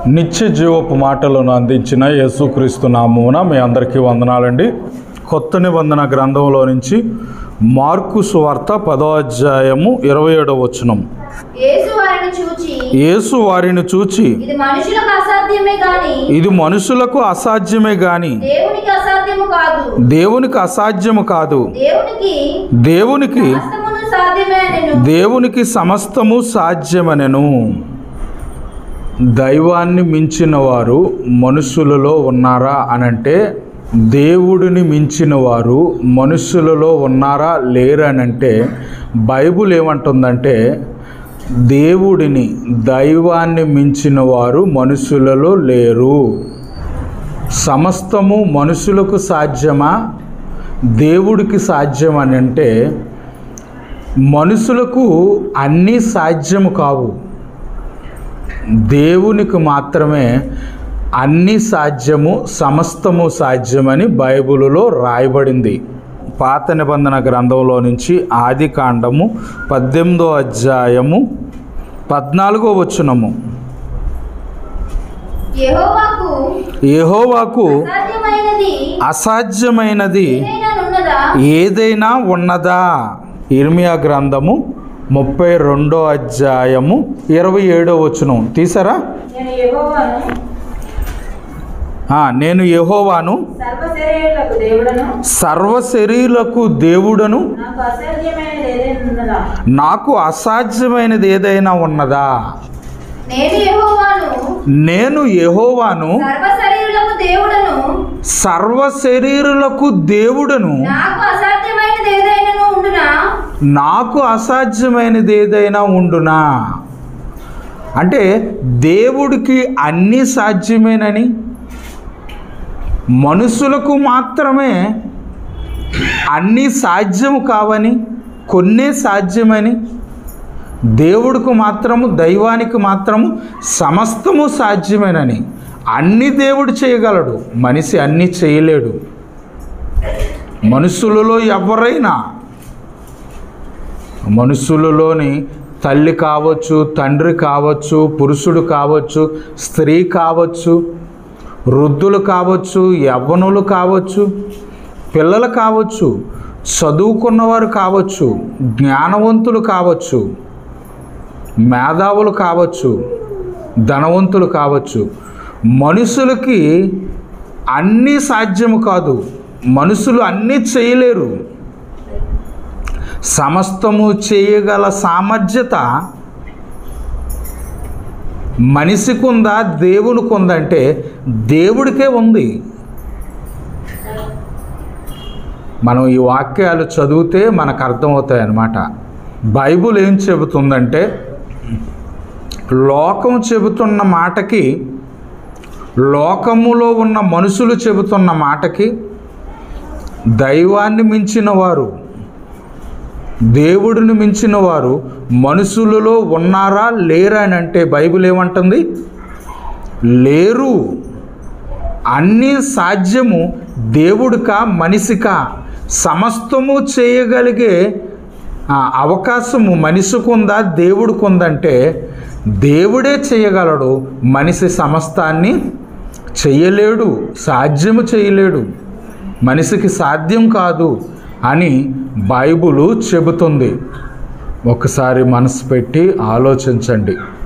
నిత్య జీవపు మాటలను అందించిన యేసుక్రీస్తు నామమున మీ అందరికీ వందనాలండి కొత్త నిబంధన గ్రంథంలో నుంచి మార్కు సువార్త పదో అధ్యాయము ఇరవై ఏడవ వచనం యేసు వారిని చూచి యేసు వారిని చూచి ఇది మనుషులకు అసాధ్యమే గాని ఇది మనుషులకు అసాధ్యమే గాని దేవునికి అసాధ్యము కాదు దేవునికి అసాధ్యము కాదు దేవునికి దేవునికి సమస్తమును సాధ్యమే అనెను దేవునికి సమస్తము సాధ్యమనెను దైవాన్ని మించిన వారు మనుషులలో ఉన్నారా అనంటే దేవుడిని మించిన వారు మనుషులలో ఉన్నారా లేరనంటే బైబుల్ ఏమంటుందంటే దేవుడిని దైవాన్ని మించిన వారు మనుషులలో లేరు సమస్తము మనుషులకు సాధ్యమా దేవుడికి సాధ్యమని అంటే మనుషులకు అన్నీ సాధ్యము కావు దేవునికి మాత్రమే అన్ని సాధ్యము సమస్తము సాధ్యమని బైబిలులో రాయబడింది పాత నిబంధన గ్రంథంలో నుంచి ఆది కాండము పద్దెనిమిదో అధ్యాయము పద్నాలుగో వచనము యెహోవాకు యెహోవాకు అసాధ్యమైనది అసాధ్యమైనది ఏదైనా ఉన్నదా ఏదైనా ఉన్నదా ఇర్మియా గ్రంథము ముప్పై రెండో అధ్యాయము ఇరవై ఏడో వచనం తీసారా నేను యెహోవాను ఆ, నేను యెహోవాను సర్వశరీరులకు దేవుడను సర్వ శరీరులకు దేవుడను నాకు అసాధ్యమైనది ఏదైనా ఉన్నదా నాకు అసాధ్యమైనది ఏదైనా ఉన్నదా నేను యెహోవాను నేను యెహోవాను సర్వ శరీరులకు దేవుడను సర్వ శరీరులకు దేవుడను నాకు అసాధ్యమైనది ఏదైనా ఉండునా నాకు అసాధ్యమైనది ఏదైనా ఉండునా అంటే దేవుడికి అన్నీ సాధ్యమేనని మనుషులకు మాత్రమే అన్నీ సాధ్యము కావని కొన్నే సాధ్యమని దేవుడికి మాత్రము దైవానికి మాత్రము సమస్తము సాధ్యమేనని అన్ని దేవుడు చేయగలడు మనిషి అన్నీ చేయలేడు మనుషులలో ఎవరైనా మనుషులలోని తల్లి కావచ్చు తండ్రి కావచ్చు పురుషుడు కావచ్చు స్త్రీ కావచ్చు వృద్ధులు కావచ్చు యవ్వనులు కావచ్చు పిల్లలు కావచ్చు చదువుకున్నవారు కావచ్చు జ్ఞానవంతులు కావచ్చు మేధావులు కావచ్చు ధనవంతులు కావచ్చు మనుషులకి అన్నీ సాధ్యము కాదు మనుషులు అన్నీ చేయలేరు సమస్తము చేయగల సామర్థ్యత మనిషికి ఉందా దేవునికి ఉందంటే దేవుడికే ఉంది మనం ఈ వాక్యాలు చదివితే మనకు అర్థమవుతాయి అన్నమాట బైబుల్ ఏం చెబుతుందంటే లోకం చెబుతున్న మాటకి లోకములో ఉన్న మనుషులు చెబుతున్న మాటకి దైవాన్ని మించిన వారు దేవుడిని మించిన వారు మనుషులలో ఉన్నారా లేరా అని అంటే బైబిల్ ఏమంటుంది లేరు అన్నీ సాధ్యము దేవుడికా మనిషికా సమస్తము చేయగలిగే ఆ, అవకాశము మనిషికి ఉందా దేవుడికి ఉందంటే దేవుడే చేయగలడు మనిషి సమస్తాన్ని చేయలేడు సాధ్యము చేయలేడు మనిషికి సాధ్యం కాదు అని బైబులు చెబుతుంది ఒకసారి మనసు పెట్టి ఆలోచించండి